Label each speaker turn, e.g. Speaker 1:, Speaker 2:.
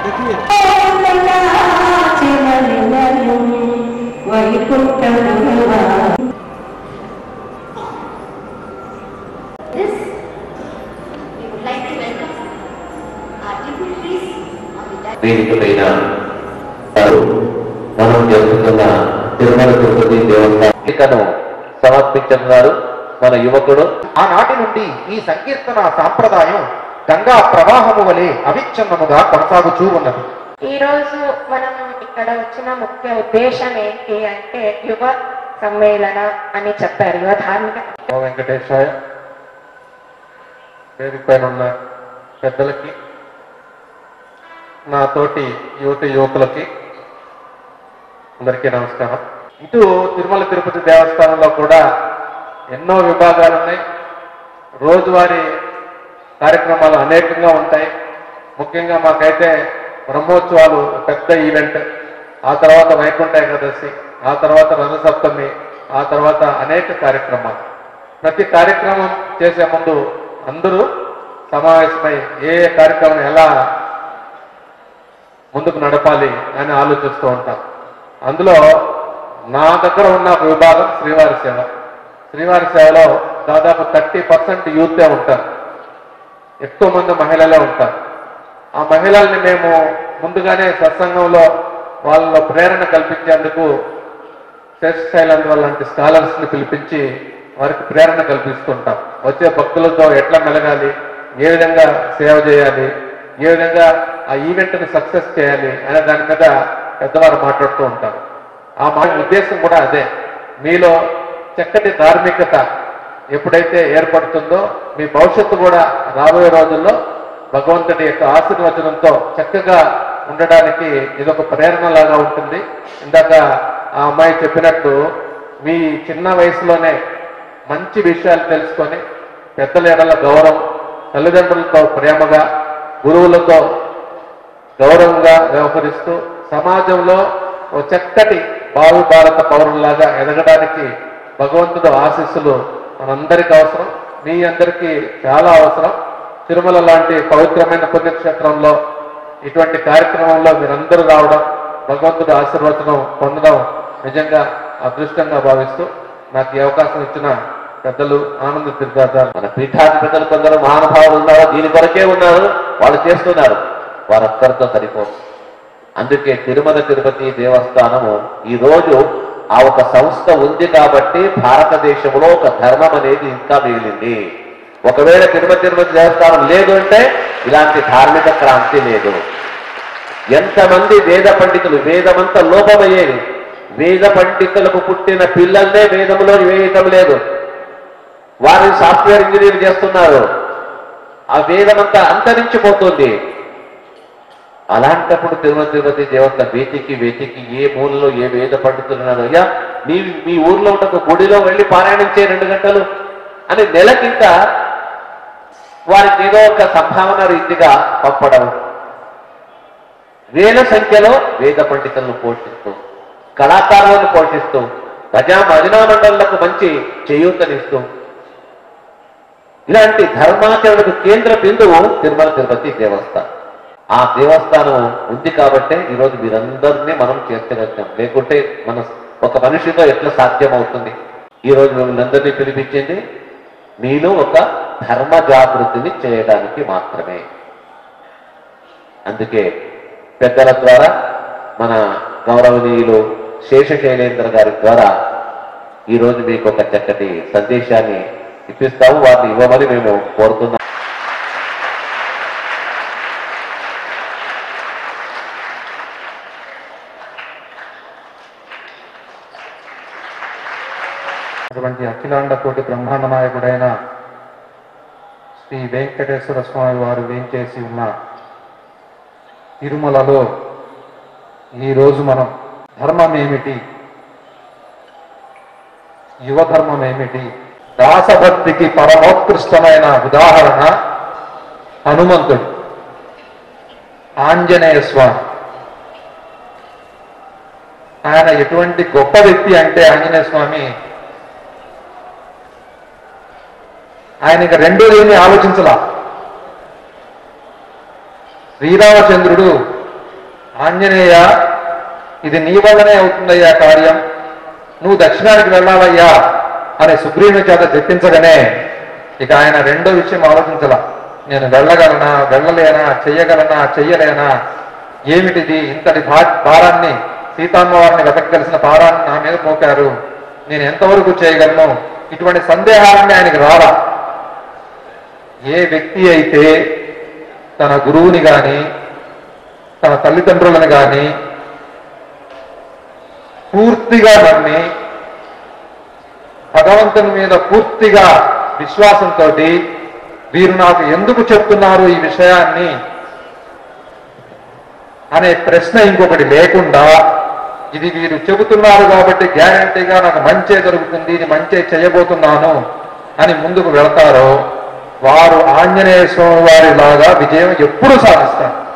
Speaker 1: This, we would like to welcome our dignitaries on the dais.
Speaker 2: వేదిక పైన వారు మనం జరుగుతున్న తిరుమల తిరుపతి దేవస్థానం సమర్పించున్నారు మన యువకుడు
Speaker 3: ఆనాటి నుండి ఈ సంకీర్తన సాంప్రదాయం గంగా ప్రవాహము వలె అవిచ్ఛిన్నముగా కొనసాగుచూ ఉన్నది
Speaker 4: ఈ రోజు మనం ఇక్కడ వచ్చిన ముఖ్య ఉద్దేశం ఏంటి అంటే యువ సమ్మేళన అని చెప్పారు యువ ధార్మిక
Speaker 3: ఓ వెంకటేశాయ వేదిక పైన ఉన్న పెద్దలకి నా తోటి యువత యువకులకి అందరికీ నమస్కారం ఇటు తిరుమల తిరుపతి దేవస్థానంలో కూడా ఎన్నో విభాగాలు ఉన్నాయి రోజువారీ కార్యక్రమాలు అనేకంగా ఉంటాయి ముఖ్యంగా మాకైతే బ్రహ్మోత్సవాలు పెద్ద ఈవెంట్ ఆ తర్వాత వైకుంఠ ఏకాదశి ఆ తర్వాత రథసప్తమి ఆ తర్వాత అనేక కార్యక్రమాలు ప్రతి కార్యక్రమం చేసే ముందు అందరూ సమావేశమై ఏ ఏ కార్యక్రమం ఎలా ముందుకు నడపాలి అని ఆలోచిస్తూ ఉంటాం అందులో నా దగ్గర ఉన్న ఒక విభాగం శ్రీవారి సేవ శ్రీవారి సేవలో దాదాపు థర్టీ పర్సెంట్ యూతే ఉంటారు ఎక్కువ మంది మహిళలే ఉంటారు ఆ మహిళల్ని మేము ముందుగానే సత్సంగంలో వాళ్ళలో ప్రేరణ కల్పించేందుకు శేషశైలంద్ర లాంటి స్కాలర్స్ ని పిలిపించి వారికి ప్రేరణ కల్పిస్తుంటాం వచ్చే భక్తులతో ఎట్లా మెలగాలి ఏ విధంగా సేవ చేయాలి ఏ విధంగా ఆ ఈవెంట్ ని సక్సెస్ చేయాలి అనే దాని మీద పెద్దవారు మాట్లాడుతూ ఉంటారు ఆ మా ఉద్దేశం కూడా అదే మీలో చక్కటి ధార్మికత ఎప్పుడైతే ఏర్పడుతుందో మీ భవిష్యత్తు కూడా రాబోయే రోజుల్లో భగవంతుడి యొక్క ఆశీర్వచనంతో చక్కగా ఉండడానికి ఇదొక ప్రేరణలాగా ఉంటుంది ఇందాక ఆ అమ్మాయి చెప్పినట్టు మీ చిన్న వయసులోనే మంచి విషయాలు తెలుసుకొని పెద్దల ఎడల గౌరవం తల్లిదండ్రులతో ప్రేమగా గురువులతో గౌరవంగా వ్యవహరిస్తూ సమాజంలో ఓ చక్కటి భావి భారత పౌరుల్లాగా ఎదగడానికి భగవంతుడు ఆశీస్సులు మనందరికీ అవసరం మీ అందరికీ చాలా అవసరం తిరుమల లాంటి పవిత్రమైన పుణ్యక్షేత్రంలో ఇటువంటి కార్యక్రమంలో మీరందరూ రావడం భగవంతుడు ఆశీర్వచనం పొందడం నిజంగా అదృష్టంగా భావిస్తూ నాకు ఈ అవకాశం ఇచ్చిన పెద్దలు ఆనంద తీర్థార్థాలు
Speaker 2: మన పీఠాధిపతులు కొందరు మహానుభావులు ఉన్నారు దీని కొరకే ఉన్నారు వాళ్ళు చేస్తున్నారు వారొక్కరితో సరిపోదు అందుకే తిరుమల తిరుపతి దేవస్థానము ఈ రోజు ఆ ఒక సంస్థ ఉంది కాబట్టి భారతదేశంలో ఒక ధర్మం అనేది ఇంకా మిగిలింది ఒకవేళ తిరుమల తిరుపతి దేవస్థానం లేదు అంటే ఇలాంటి ధార్మిక క్రాంతి లేదు ఎంతమంది వేద పండితులు వేదమంతా లోపమయ్యేది వేద పండితులకు పుట్టిన పిల్లల్నే వేదములో వేయటం లేదు వారిని సాఫ్ట్వేర్ ఇంజనీర్ చేస్తున్నారు ఆ వేదమంతా అంతరించిపోతుంది అలాంటప్పుడు తిరుమల తిరుపతి దేవత వేతికి వేతికి ఏ మూలలో ఏ వేద పండితులు ఉన్నారు అయ్యా మీ మీ ఊర్లో ఉన్న ఒక గుడిలో వెళ్ళి పారాయణం చేయ రెండు గంటలు అని నెలకింత వారికి ఏదో ఒక సంభావన రీతిగా పంపడం వేల సంఖ్యలో వేద పండితులను పోషిస్తూ కళాకారులను పోషిస్తూ ప్రజా భజనా మండళ్లకు మంచి చేయూతనిస్తూ ఇలాంటి ధర్మాచరణకు కేంద్ర బిందువు తిరుమల తిరుపతి దేవస్థానం ఆ దేవస్థానం ఉంది కాబట్టే ఈరోజు మీరందరినీ మనం చేర్చగలిగాం లేకుంటే మన ఒక మనిషితో ఎట్లా సాధ్యం అవుతుంది ఈరోజు మిమ్మల్ని అందరినీ పిలిపించింది మీలో ఒక ధర్మ జాగృతిని చేయడానికి మాత్రమే అందుకే పెద్దల ద్వారా మన గౌరవనీయులు శేషశైలేంద్ర గారి ద్వారా ఈరోజు మీకు ఒక చక్కటి సందేశాన్ని ఇప్పిస్తాము వారిని ఇవ్వమని మేము కోరుతున్నాం
Speaker 3: అటువంటి అఖిలాండ కోటి బ్రహ్మాండ నాయకుడైన శ్రీ వెంకటేశ్వర స్వామి వారు వేంచేసి ఉన్న తిరుమలలో ఈరోజు మనం ధర్మం ఏమిటి యువ ధర్మం ఏమిటి దాసభక్తికి పరమోత్కృష్టమైన ఉదాహరణ హనుమంతుడు ఆంజనేయ స్వామి ఆయన ఎటువంటి గొప్ప వ్యక్తి అంటే ఆంజనేయ స్వామి ఆయన ఇక రెండోది ఏమి ఆలోచించలా శ్రీరామచంద్రుడు
Speaker 5: ఆంజనేయ ఇది నీ వల్లనే అవుతుందయ్యా కార్యం నువ్వు దక్షిణానికి వెళ్ళాలయ్యా అని సుగ్రీవుని చేత చెప్పించగానే ఇక ఆయన రెండో విషయం ఆలోచించాల నేను వెళ్ళగలనా వెళ్ళలేనా చెయ్యగలనా చెయ్యలేనా ఏమిటిది ఇంతటి భా- భారాన్ని సీతమ్మవారిని వెతకగలిసిన భారాన్ని నా మీద మోపారు నేను ఎంతవరకు చేయగలను ఇటువంటి సందేహాలన్నీ ఆయనకి రాలా ఏ వ్యక్తి అయితే తన గురువుని గాని తన తల్లిదండ్రులను గాని పూర్తిగా నమ్మి భగవంతుని మీద పూర్తిగా విశ్వాసంతో వీరు నాకు ఎందుకు చెప్తున్నారు ఈ విషయాన్ని అనే ప్రశ్న ఇంకొకటి లేకుండా ఇది వీరు చెబుతున్నారు కాబట్టి గ్యారంటీగా నాకు మంచే జరుగుతుంది ఇది మంచే చేయబోతున్నాను అని ముందుకు వెళతారో వారు ఆంజనేయ స్వామి వారి లాగా విజయం ఎప్పుడు సాధిస్తారు